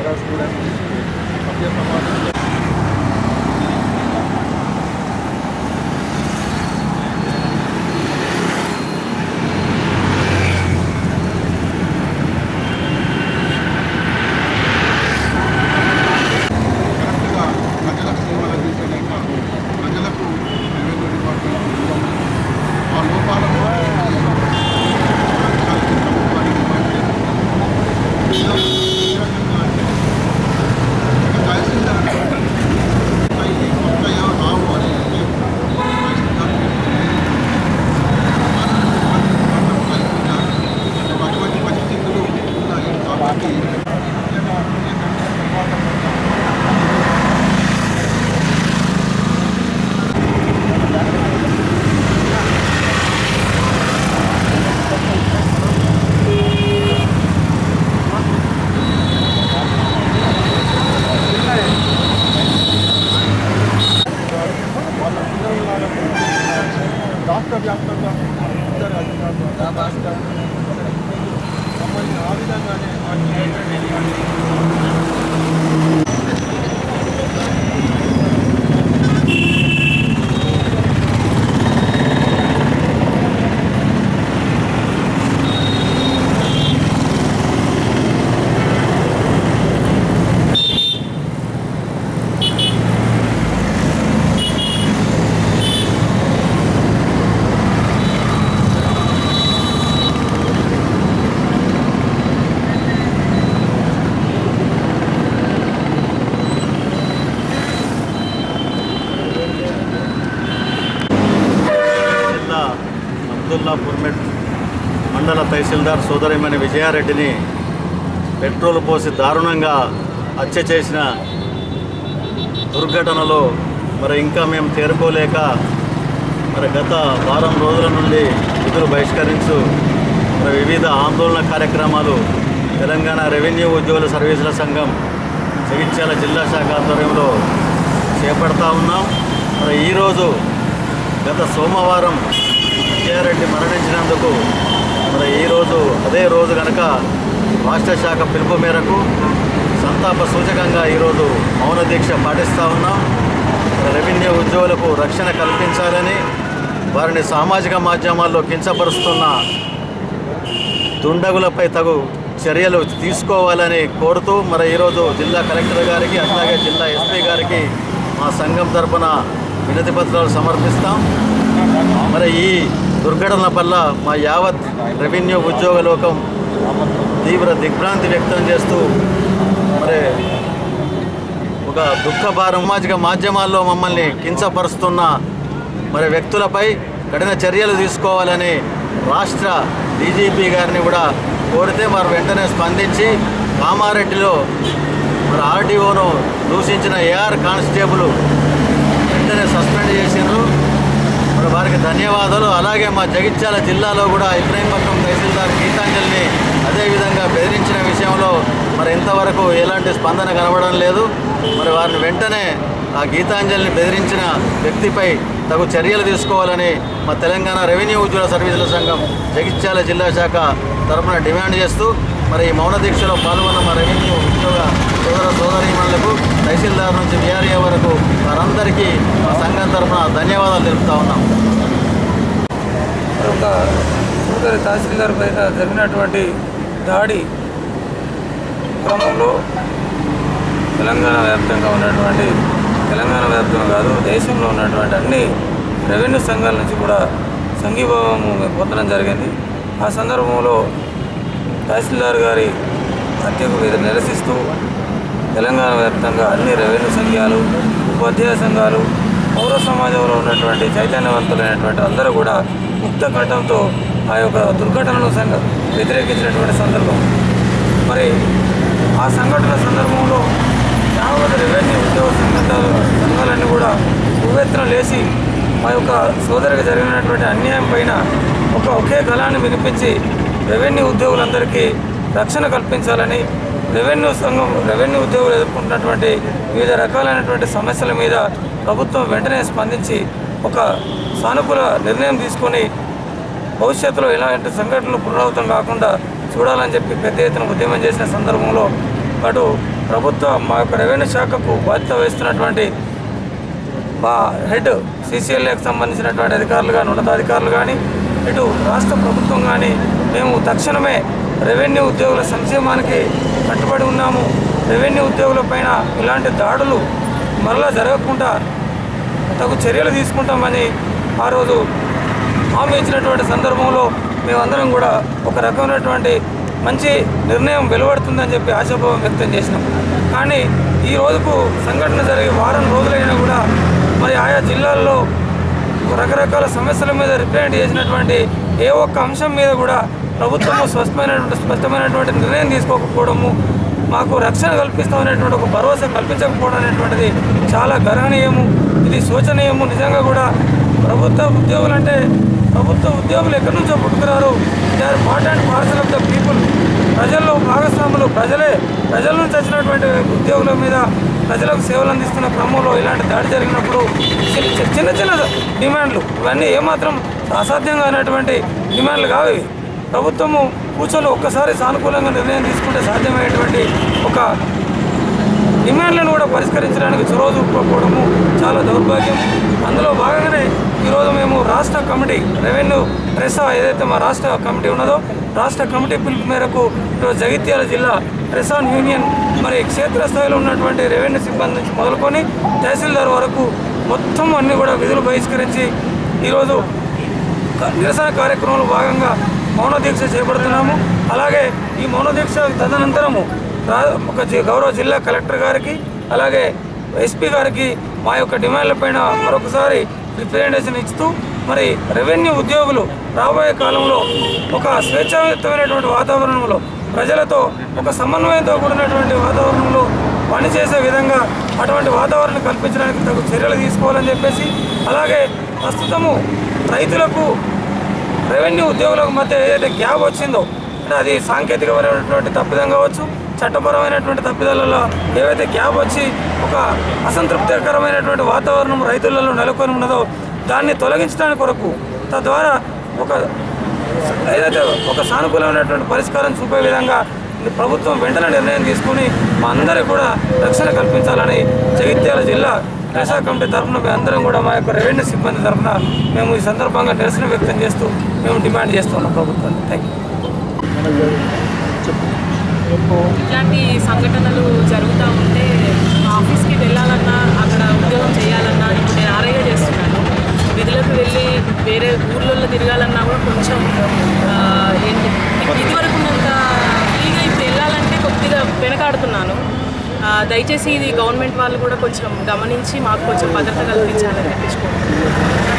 పారా students సభ్య సమాజం కరెక్ట్గా ప్రజలకు సేవలు అందించలేక ప్రజలకు రెవెన్యూ డిపార్ట్మెంట్ ఇవ్వడం, ఆ లోపాలను ప్రభుత్వానికి ఇవ్వండి. ఇలా ఏ రకంగా అంటే ఒక తహసీల్దార్ అంటే ఇది కొత్తగా రావు అని అంటే తహసీల్దార్ అటువంటి పరిస్థితులు ఉన్నాయి కాబట్టి ముఖ్యంగా ఏంటంటే తర్వాత వాళ్ళ పిల్లల రాష్ట్ర వ్యాప్తంగా ఇద్దరు అధికారులు రాష్ట్ర సంబంధించిన ఆ విధంగానే జిల్లా అబ్దుల్లాపూర్ మెట్ మండల తహసీల్దార్ సోదరిమణి విజయారెడ్డిని పెట్రోల్ పోసి దారుణంగా హత్య చేసిన దుర్ఘటనలో మరి ఇంకా మేము తేరుకోలేక మరి గత వారం రోజుల నుండి విధులు బహిష్కరించు మరి వివిధ ఆందోళన కార్యక్రమాలు తెలంగాణ రెవెన్యూ ఉద్యోగుల సర్వీసుల సంఘం జగిత్యాల జిల్లా శాఖ ఆధ్వర్యంలో చేపడతా ఉన్నాం మరి ఈరోజు గత సోమవారం విజయారెడ్డి మరణించినందుకు మరి ఈరోజు అదే రోజు కనుక రాష్ట్ర శాఖ పిలుపు మేరకు సంతాప సూచకంగా ఈరోజు మౌన దీక్ష పాటిస్తూ ఉన్నాం మరి రెవెన్యూ ఉద్యోగులకు రక్షణ కల్పించాలని వారిని సామాజిక మాధ్యమాల్లో కించపరుస్తున్న దుండగులపై తగు చర్యలు తీసుకోవాలని కోరుతూ మరి ఈరోజు జిల్లా కలెక్టర్ గారికి అట్లాగే జిల్లా ఎస్పీ గారికి మా సంఘం తరపున వినతి పత్రాలు సమర్పిస్తాం మరి ఈ దుర్ఘటనల వల్ల మా యావత్ రెవెన్యూ ఉద్యోగ లోకం తీవ్ర దిగ్భ్రాంతి వ్యక్తం చేస్తూ మరి ఒక దుఃఖభారం సామాజిక మాధ్యమాల్లో మమ్మల్ని కించపరుస్తున్న మరి వ్యక్తులపై కఠిన చర్యలు తీసుకోవాలని రాష్ట్ర డీజీపీ గారిని కూడా కోరితే వారు వెంటనే స్పందించి కామారెడ్డిలో మరి ఆర్డీఓను దూషించిన ఏఆర్ కానిస్టేబుల్ వెంటనే సస్పెండ్ చేసిండ్రు మరి వారికి ధన్యవాదాలు అలాగే మా జగిత్యాల జిల్లాలో కూడా ఇబ్రాహీంపట్నం తహసీల్దార్ గీతాంజలిని అదేవిధంగా బెదిరించిన విషయంలో మరి ఇంతవరకు ఎలాంటి స్పందన కనబడడం లేదు మరి వారిని వెంటనే ఆ గీతాంజలిని బెదిరించిన వ్యక్తిపై తగు చర్యలు తీసుకోవాలని మా తెలంగాణ రెవెన్యూ ఉద్యోగ సర్వీసుల సంఘం జగిత్యాల జిల్లా శాఖ తరఫున డిమాండ్ చేస్తూ మరి ఈ మౌన దీక్షలో పాల్గొన్న మా రెవెన్యూ ఉద్యోగ సోదర సోదరీమణులకు తహసీల్దార్ నుంచి బీఆర్ఏ వరకు వారందరికీ మా సంఘం తరఫున ధన్యవాదాలు తెలుపుతా ఉన్నాం మరి ఒక సోదరి తహసీల్దార్ పైన జరిగినటువంటి దాడి క్రమంలో తెలంగాణ వ్యాప్తంగా ఉన్నటువంటి తెలంగాణ వ్యాప్తంగా కాదు దేశంలో ఉన్నటువంటి అన్ని రెవెన్యూ సంఘాల నుంచి కూడా సంఘీభావం పొందడం జరిగింది ఆ సందర్భంలో తహసీల్దార్ గారి హత్యకు మీద నిరసిస్తూ తెలంగాణ వ్యాప్తంగా అన్ని రెవెన్యూ సంఘాలు ఉపాధ్యాయ సంఘాలు పౌర సమాజంలో ఉన్నటువంటి చైతన్యవంతులైనటువంటి అందరూ కూడా ముక్త కంఠంతో ఆ యొక్క దుర్ఘటనను సంఘ వ్యతిరేకించినటువంటి సందర్భం మరి ఆ సంఘటన సందర్భంలో యావత్ రెవెన్యూ ఉద్యోగ సంఘాలు సంఘాలన్నీ కూడా ఉవ్వెత్తున లేచి మా యొక్క సోదరికి జరిగినటువంటి అన్యాయం పైన ఒక ఒకే గలాన్ని వినిపించి రెవెన్యూ ఉద్యోగులందరికీ రక్షణ కల్పించాలని రెవెన్యూ సంఘం రెవెన్యూ ఉద్యోగులు ఎదుర్కొంటున్నటువంటి వివిధ రకాలైనటువంటి సమస్యల మీద ప్రభుత్వం వెంటనే స్పందించి ఒక సానుకూల నిర్ణయం తీసుకొని భవిష్యత్తులో ఇలాంటి సంఘటనలు పునరావృతం కాకుండా చూడాలని చెప్పి పెద్ద ఎత్తున ఉద్యమం చేసిన సందర్భంలో అటు ప్రభుత్వ మా యొక్క రెవెన్యూ శాఖకు బాధ్యత వహిస్తున్నటువంటి మా హెడ్ సీసీఎల్ఏకి సంబంధించినటువంటి అధికారులు కానీ ఉన్నతాధికారులు కానీ ఇటు రాష్ట్ర ప్రభుత్వం కానీ మేము తక్షణమే రెవెన్యూ ఉద్యోగుల సంక్షేమానికి కట్టుబడి ఉన్నాము రెవెన్యూ ఉద్యోగుల పైన ఇలాంటి దాడులు మరలా జరగకుండా తగు చర్యలు తీసుకుంటామని ఆ రోజు హామీ ఇచ్చినటువంటి సందర్భంలో మేమందరం కూడా ఒక రకమైనటువంటి మంచి నిర్ణయం వెలువడుతుందని చెప్పి ఆశాభావం వ్యక్తం చేసినాం కానీ ఈ రోజుకు సంఘటన జరిగి వారం రోజులైనా కూడా మరి ఆయా జిల్లాల్లో రకరకాల సమస్యల మీద రిప్రజెంట్ చేసినటువంటి ఏ ఒక్క అంశం మీద కూడా ప్రభుత్వము స్పష్టమైనటువంటి స్పష్టమైనటువంటి నిర్ణయం తీసుకోకపోవడము మాకు రక్షణ కల్పిస్తామనేటువంటి ఒక భరోసా కల్పించకపోవడం అనేటువంటిది చాలా గర్హనీయము ఇది శోచనీయము నిజంగా కూడా ప్రభుత్వ ఉద్యోగులు అంటే ప్రభుత్వ ఉద్యోగులు ఎక్కడి నుంచో పుట్టుకున్నారు they are part and parcel of the people ప్రజల్లో భాగస్వాములు ప్రజలే ప్రజల నుంచి వచ్చినటువంటి ఉద్యోగుల మీద ప్రజలకు సేవలు అందిస్తున్న క్రమంలో ఇలాంటి దాడి జరిగినప్పుడు చి- చి- చిన్న చిన్న డిమాండ్లు ఇవన్నీ ఏమాత్రం అసాధ్యంగా అయినటువంటి డిమాండ్లు కావు ఇవి ప్రభుత్వము కూర్చొని ఒక్కసారి సానుకూలంగా నిర్ణయం తీసుకుంటే సాధ్యమయ్యేటువంటి ఒక డిమాండ్లను కూడా పరిష్కరించడానికి చొరవ చూపకపోవడము చాలా దౌర్భాగ్యం అందులో భాగంగానే ఈరోజు మేము రాష్ట్ర కమిటీ రెవెన్యూ రెసా ఏదైతే మా రాష్ట్ర కమిటీ ఉన్నదో రాష్ట్ర కమిటీ పిలుపు మేరకు ఈరోజు జగిత్యాల జిల్లా రెసాన్ యూనియన్ మరి క్షేత్రస్థాయిలో ఉన్నటువంటి రెవెన్యూ సిబ్బంది నుంచి మొదలుకొని తహసీల్దార్ వరకు మొత్తం అన్ని కూడా విధులు బహిష్కరించి ఈరోజు క- నిరసన కార్యక్రమంలో భాగంగా మౌన దీక్ష చేపడుతున్నాము అలాగే ఈ మౌన దీక్ష తదనంతరము రా ఒక జి- గౌరవ జిల్లా కలెక్టర్ గారికి అలాగే ఎస్పీ గారికి మా యొక్క డిమాండ్లపైన మరొకసారి రిప్రజెంటేషన్ ఇస్తూ మరి రెవెన్యూ ఉద్యోగులు రాబోయే కాలంలో ఒక స్వేచ్ఛాయుతమైనటువంటి వాతావరణంలో ప్రజలతో ఒక సమన్వయంతో కూడినటువంటి వాతావరణంలో పనిచేసే విధంగా అటువంటి వాతావరణం కల్పించడానికి తగు చర్యలు తీసుకోవాలని చెప్పేసి అలాగే ప్రస్తుతము రైతులకు రెవెన్యూ ఉద్యోగులకు మధ్య ఏదైతే గ్యాప్ వచ్చిందో అంటే అది సాంకేతికపరమైనటువంటి తప్పిదం కావచ్చు చట్టపరమైనటువంటి తప్పిదాలలో ఏవైతే గ్యాప్ వచ్చి ఒక అసంతృప్తికరమైనటువంటి వాతావరణం రైతులలో నెలకొని ఉన్నదో దాన్ని తొలగించడానికి కొరకు తద్వారా ఒక ఏదైతే ఒక సానుకూలమైనటువంటి పరిష్కారం చూపే విధంగా ఈ ప్రభుత్వం వెంటనే నిర్ణయం తీసుకుని మా అందరికీ కూడా రక్షణ కల్పించాలని జగిత్యాల జిల్లా రెసా కమిటీ తరఫున మేము అందరం కూడా మా యొక్క రెవెన్యూ సిబ్బంది తరఫున మేము ఈ సందర్భంగా నిరసన వ్యక్తం చేస్తూ మేము డిమాండ్ చేస్తున్నాం ప్రభుత్వాన్ని థ్యాంక్ యూ ఇట్లాంటి సంఘటనలు జరుగుతూ ఉంటే ఆఫీస్కి వెళ్ళాలన్నా అక్కడ ఉద్యోగం చేయాలన్నా ఇప్పుడు నేను ఆర్ఐగా చేస్తున్నాను విధులకు వెళ్ళి వేరే ఊర్లలో తిరగాలన్నా కూడా కొంచెం ఆ, ఏంటి ఇదివరకు ఉన్నంత ఫ్రీగా ఇప్పుడు వెళ్ళాలంటే కొద్దిగా వెనకాడుతున్నాను ఆ, దయచేసి ఇది గవర్నమెంట్ వాళ్ళు కూడా కొంచెం గమనించి మాకు కొంచెం భద్రత కల్పించాలని తెప్పించుకుంటున్నాను